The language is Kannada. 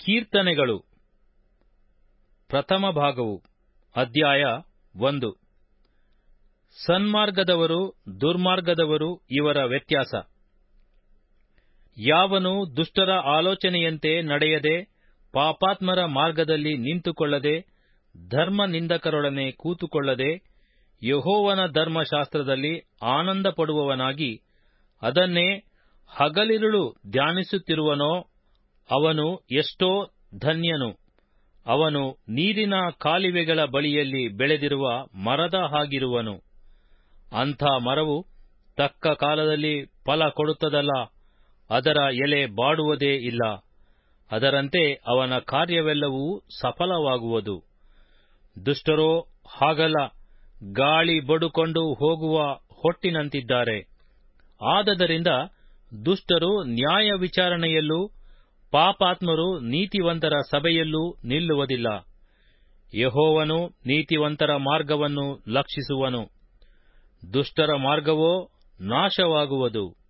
ಕೀರ್ತನೆಗಳು ಪ್ರಥಮ ಭಾಗವು ಅಧ್ಯಾಯ ಒಂದು ಸನ್ಮಾರ್ಗದವರು ದುರ್ಮಾರ್ಗದವರು ಇವರ ವ್ಯತ್ಯಾಸ ಯಾವನು ದುಷ್ಟರ ಆಲೋಚನೆಯಂತೆ ನಡೆಯದೆ ಪಾಪಾತ್ಮರ ಮಾರ್ಗದಲ್ಲಿ ನಿಂತುಕೊಳ್ಳದೆ ಧರ್ಮ ನಿಂದಕರೊಡನೆ ಕೂತುಕೊಳ್ಳದೆ ಯಹೋವನ ಧರ್ಮಶಾಸ್ತ್ರದಲ್ಲಿ ಆನಂದ ಪಡುವವನಾಗಿ ಅದನ್ನೇ ಹಗಲಿರುಳು ಧ್ಯಾನಿಸುತ್ತಿರುವನೋ ಅವನು ಎಷ್ಟೋ ಧನ್ಯನು ಅವನು ನೀರಿನ ಕಾಲುವೆಗಳ ಬಳಿಯಲ್ಲಿ ಬೆಳೆದಿರುವ ಮರದ ಹಾಗಿರುವನು ಅಂಥ ಮರವು ತಕ್ಕ ಕಾಲದಲ್ಲಿ ಫಲ ಕೊಡುತ್ತದಲ್ಲ ಅದರ ಎಲೆ ಬಾಡುವುದೇ ಇಲ್ಲ ಅದರಂತೆ ಅವನ ಕಾರ್ಯವೆಲ್ಲವೂ ಸಫಲವಾಗುವುದು ದುಷ್ಟರೋ ಹಾಗಲ್ಲ ಗಾಳಿ ಬಡುಕೊಂಡು ಹೋಗುವ ಹೊಟ್ಟಿನಂತಿದ್ದಾರೆ ಆದದರಿಂದ ದುಷ್ಟರು ನ್ಯಾಯ ವಿಚಾರಣೆಯಲ್ಲೂ ಪಾಪಾತ್ಮರು ನೀತಿವಂತರ ಸಭೆಯಲ್ಲೂ ನಿಲ್ಲುವುದಿಲ್ಲ ಯಹೋವನು ನೀತಿವಂತರ ಮಾರ್ಗವನ್ನು ಲಕ್ಷಿಸುವನು ದುಷ್ಟರ ಮಾರ್ಗವೋ ನಾಶವಾಗುವುದು